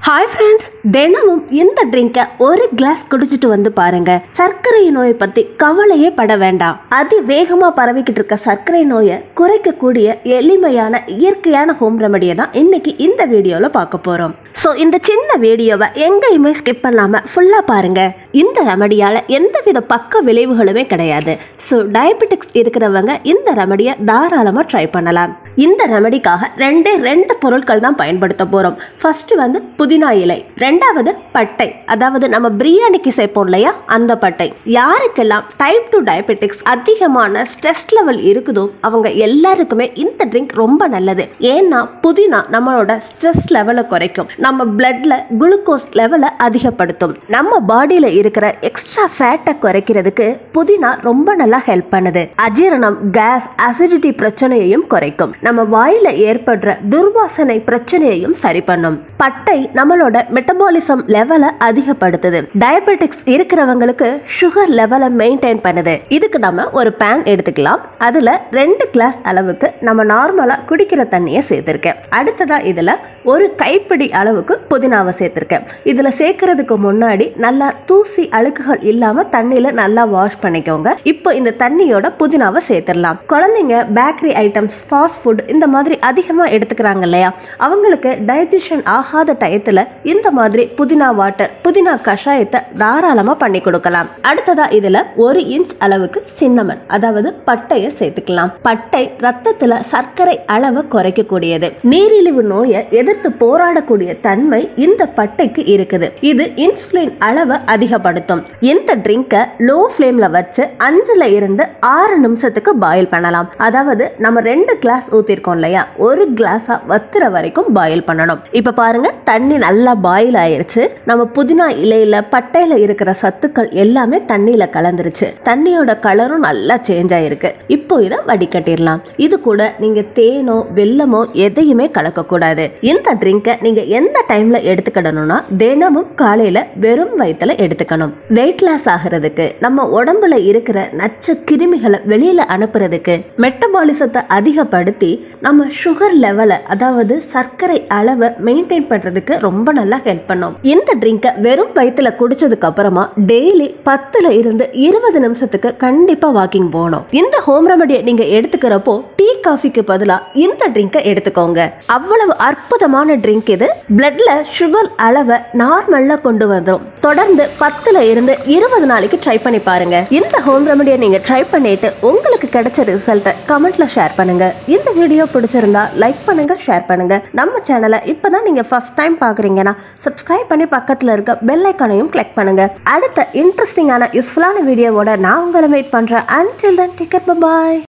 hi friends தினமும் இந்த ட்ரிங்கை ஒரு கிளாஸ் குடிச்சிட்டு வந்து பாருங்க சர்க்கரை நோயை பத்தி கவலையே பட வேண்டாம் அதி வேகமா பரவிக்கிட்டு இருக்க சர்க்கரை நோயை குறைக்கக்கூடிய எளிமையான இயற்கையான ஹோம் ரெமடியை தான் இன்னைக்கு இந்த வீடியோல பார்க்க போறோம் ஸோ இந்த சின்ன வீடியோவை எங்கேயுமே ஸ்கிப் பண்ணாம ஃபுல்லா பாருங்க இந்த ரெமடியால எந்தவித பக்க விளைவுகளுமே கிடையாது ஸோ டயபெட்டிக்ஸ் இருக்கிறவங்க இந்த ரெமடியை தாராளமாக ட்ரை பண்ணலாம் இந்த ரெமடிக்காக ரெண்டே ரெண்டு பொருட்கள் தான் பயன்படுத்த போகிறோம் ஃபர்ஸ்ட் வந்து புதினா இலை ரெண்டாவது பட்டை அதாவது நம்ம பிரியாணிக்கு சேர்ப்போம் இல்லையா அந்த பட்டை யாருக்கெல்லாம் டைப் டூ டயபெட்டிக்ஸ் அதிகமான ஸ்ட்ரெஸ் லெவல் இருக்குதோ அவங்க எல்லாருக்குமே இந்த ட்ரிங்க் ரொம்ப நல்லது ஏன்னா புதினா நம்மளோட ஸ்ட்ரெஸ் லெவலை குறைக்கும் நம்ம பிளட்ல குளுக்கோஸ் லெவலை அதிகப்படுத்தும் நம்ம பாடியில இருக்கிற எக்ஸ்ட்ரா ஃபேட்டை குறைக்கிறதுக்கு புதினா ரொம்ப நல்லா ஹெல்ப் பண்ணுது அஜீரணம் கேஸ் அசிடிட்டி பிரச்சனையையும் குறைக்கும் நம்ம வாயில ஏற்படுற துர்வாசனை பிரச்சனையையும் சரி பண்ணும் பட்டை நம்மளோட மெட்டபாலிசம் லெவலை அதிகப்படுத்துது டயபெட்டிக்ஸ் இருக்கிறவங்களுக்கு சுகர் லெவலை மெயின்டைன் பண்ணுது இதுக்கு நம்ம ஒரு பேன் எடுத்துக்கலாம் அதுல ரெண்டு கிளாஸ் அளவுக்கு நம்ம நார்மலா குடிக்கிற தண்ணியை சேர்த்திருக்கேன் அடுத்ததா இதுல ஒரு கைப்பிடி அளவுக்கு புதினாவை சேர்த்திருக்கேன் இதுல சேர்க்கறதுக்கு முன்னாடி நல்லா தூசி அழுக்குகள் இல்லாம தண்ணியில நல்லா வாஷ் பண்ணிக்கோங்க இப்போ இந்த தண்ணியோட புதினாவை சேர்த்துடலாம் குழந்தைங்க பேக்கரி ஐட்டம்ஸ் ஃபாஸ்ட் ஃபுட் இந்த மாதிரி அதிகமா எடுத்துக்கிறாங்க இல்லையா அவங்களுக்கு டைஜஷன் ஆகாத டயத்துல இந்த மாதிரி புதினா வாட்டர் புதினா கஷாயத்தை தாராளமா பண்ணி கொடுக்கலாம் அடுத்ததா இதுல ஒரு இன்ச் அளவுக்கு சின்னமன் அதாவது பட்டையை சேர்த்துக்கலாம் பட்டை ரத்தத்துல சர்க்கரை அளவை குறைக்கக்கூடியது நீரிழிவு நோயை எதிர்த்து போராடக்கூடிய தன்மை இந்த பட்டைக்கு இருக்குது இது இன்சுலின் அளவை அதிகப்படுத்தும் இந்த ட்ரிங்கை லோ ஃப்ளேம்ல வச்சு அஞ்சுல இருந்து ஆறு நிமிஷத்துக்கு பாயில் பண்ணலாம் அதாவது நம்ம ரெண்டு கிளாஸ் ஊத்திருக்கோம் இல்லையா ஒரு கிளாஸா வத்துற வரைக்கும் பாயில் பண்ணணும் இப்ப பாருங்க தண்ணி நல்லா பாயில் ஆயிருச்சு நம்ம புதினா இலையில பட்டையில இருக்கிற சத்துக்கள் எல்லாமே தண்ணியில கலந்துருச்சு தண்ணியோட கலரும் நல்லா சேஞ்ச் ஆயிருக்கு இப்போ இதை வடிகட்டிடலாம் இது கூட நீங்க தேனோ வெல்லமோ எதையுமே கலக்கக்கூடாது இந்த ட்ரிங்கை நீங்க எந்த டைம்ல எடுத்துக்கிடணும்னா தினமும் காலையில வெறும் வயிற்றுல எடுத்துக்கணும் வெயிட் லாஸ் ஆகிறதுக்கு நம்ம உடம்புல இருக்கிற நச்சு கிருமிகளை வெளியில அனுப்புறதுக்கு மெட்டபாலிசத்தை அதிகப்படுத்தி நம்ம சுகர் லெவலை அதாவது சர்க்கரை அளவை மெயின்டைன் பண்றதுக்கு ரொம்ப நல்லா ஹெல்ப் பண்ணும் இந்த ட்ரிங்கை வெறும் வயிற்றுல குடிச்சதுக்கு அப்புறமா டெய்லி பத்துல இருந்து இருபது நிமிஷத்துக்கு கண்டிப்பா வாக்கிங் போகணும் இந்த ஹோம் ரெமடியை நீங்க எடுத்துக்கிறப்போ டீ காஃபிக்கு பதிலா இந்த ட்ரிங்கை எடுத்துக்கோங்க அவ்வளவு அற்புதமான ட்ரிங்க் இது பிளட்ல சுகர் அளவை நார்மல்ல கொண்டு வந்துடும் தொடர்ந்து பத்துல இருந்து இருபது நாளைக்கு ட்ரை பண்ணி பாருங்க இந்த ஹோம் ரெமடியை நீங்க ட்ரை பண்ணிட்டு உங்களுக்கு கிடைச்ச ரிசல்ட்டை கமெண்ட்ல ஷேர் பண்ணுங்க இந்த வீடியோ பிடிச்சிருந்தா லைக் பண்ணுங்க ஷேர் பண்ணுங்க நம்ம சேனலை இப்பதான் நீங்க ஃபர்ஸ்ட் டைம் பாக்குறீங்கன்னா சப்ஸ்கிரைப் பண்ணி பக்கத்துல இருக்க பெல் ஐக்கானையும் கிளிக் பண்ணுங்க அடுத்த இன்ட்ரெஸ்டிங்கான யூஸ்ஃபுல்லான வீடியோவோட நான் உங்களை வெயிட் பண்றேன் அன்டில் தன் டிக்கெட் பாய்